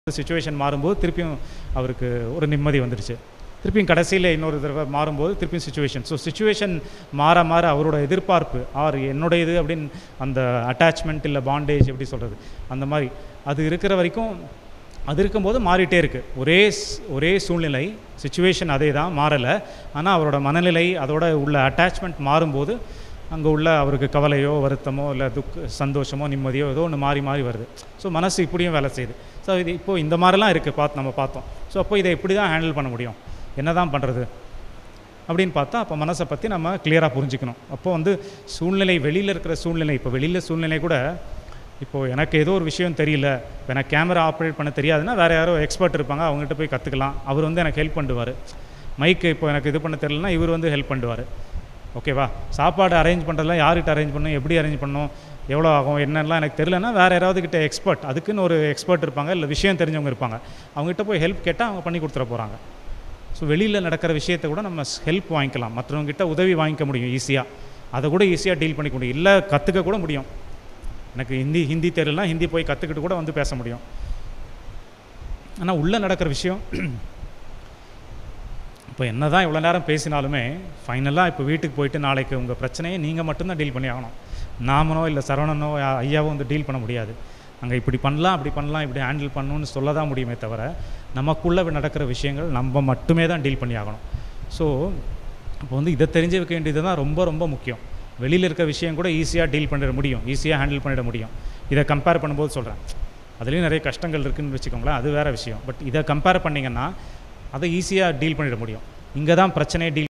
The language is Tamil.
சுச்சுவேஷன் மாறும்போது திருப்பியும் அவருக்கு ஒரு நிம்மதி வந்துடுச்சு திருப்பியும் கடைசியில் இன்னொரு தடவை மாறும்போது திருப்பியும் சுச்சுவேஷன் ஸோ சுச்சுவேஷன் மாற மாற அவரோட எதிர்பார்ப்பு ஆர் என்னுடைய இது அப்படின்னு அந்த அட்டாச்மெண்ட் இல்லை பாண்டேஜ் எப்படி சொல்கிறது அந்த மாதிரி அது இருக்கிற வரைக்கும் அது இருக்கும்போது மாறிட்டே இருக்குது ஒரே ஸ்- ஒரே சூழ்நிலை சுச்சுவேஷன் அதே தான் மாறலை ஆனால் அவரோட மனநிலை அதோட உள்ள அட்டாச்மெண்ட் மாறும்போது அங்கே உள்ள அவருக்கு கவலையோ வருத்தமோ இல்லை துக்க சந்தோஷமோ நிம்மதியோ ஏதோ ஒன்று மாறி மாறி வருது ஸோ மனசு இப்படியும் வேலை செய்யுது ஸோ இது இப்போ இந்த மாதிரிலாம் இருக்குது பார்த்து நம்ம பார்த்தோம் ஸோ அப்போ இதை இப்படி தான் ஹேண்டில் பண்ண முடியும் என்ன தான் பண்ணுறது அப்படின்னு பார்த்தா அப்போ மனசை பற்றி நம்ம கிளியராக புரிஞ்சுக்கணும் அப்போ வந்து சூழ்நிலை வெளியில் இருக்கிற சூழ்நிலை இப்போ வெளியில் சூழ்நிலை கூட இப்போது எனக்கு ஏதோ ஒரு விஷயம் தெரியல இப்போ எனக்கு கேமரா ஆப்ரேட் பண்ண தெரியாதுன்னா வேறு யாரோ எக்ஸ்பர்ட் இருப்பாங்க அவங்ககிட்ட போய் கற்றுக்கலாம் அவர் வந்து எனக்கு ஹெல்ப் பண்ணுவார் மைக்கு இப்போ எனக்கு இது பண்ண தெரியலனா இவர் வந்து ஹெல்ப் பண்ணுவார் ஓகேவா சாப்பாடு அரேஞ்ச் பண்ணுறதுலாம் யார்கிட்ட அரேஞ்ச் பண்ணணும் எப்படி அரேஞ்ச் பண்ணணும் எவ்வளோ ஆகும் என்னெல்லாம் எனக்கு தெரியலனா வேறு யாராவது கிட்ட எக்ஸ்பர்ட் அதுக்குன்னு ஒரு எக்ஸ்பர்ட் இருப்பாங்க இல்லை விஷயம் தெரிஞ்சவங்க இருப்பாங்க அவங்ககிட்ட போய் ஹெல்ப் கேட்டால் அவங்க பண்ணி கொடுத்துட போகிறாங்க ஸோ வெளியில் நடக்கிற விஷயத்தை கூட நம்ம ஹெல்ப் வாங்கிக்கலாம் மற்றவங்ககிட்ட உதவி வாங்கிக்க முடியும் ஈஸியாக அதை கூட ஈஸியாக டீல் பண்ணிக்க முடியும் இல்லை கற்றுக்க கூட முடியும் எனக்கு ஹிந்தி ஹிந்தி தெரியலனா ஹிந்தி போய் கற்றுக்கிட்டு கூட வந்து பேச முடியும் ஆனால் உள்ளே நடக்கிற விஷயம் இப்போ என்ன தான் இவ்வளோ நேரம் பேசினாலுமே ஃபைனலாக இப்போ வீட்டுக்கு போயிட்டு நாளைக்கு உங்கள் பிரச்சனையை நீங்கள் மட்டும்தான் டீல் பண்ணி ஆகணும் நாமனோ இல்லை சரவணனோ யா- ஐயாவோ வந்து டீல் பண்ண முடியாது அங்கே இப்படி பண்ணலாம் அப்படி பண்ணலாம் இப்படி ஹேண்டில் பண்ணணும்னு சொல்ல தான் முடியுமே தவிர நமக்குள்ளே நடக்கிற விஷயங்கள் நம்ம மட்டுமே தான் டீல் பண்ணி ஆகணும் ஸோ இப்போ வந்து இதை தெரிஞ்சு வைக்க வேண்டியது தான் ரொம்ப ரொம்ப முக்கியம் வெளியில் இருக்க விஷயம் கூட ஈஸியாக டீல் பண்ணிட முடியும் ஈஸியாக ஹேண்டில் பண்ணிட முடியும் இதை கம்பேர் பண்ணும்போது சொல்கிறேன் அதுலேயும் நிறைய கஷ்டங்கள் இருக்குன்னு வச்சுக்கோங்களேன் அது வேறு விஷயம் பட் இதை கம்பேர் பண்ணிங்கன்னா அதை ஈஸியாக டீல் பண்ணிட முடியும் இங்கே தான் பிரச்சனையை டீல்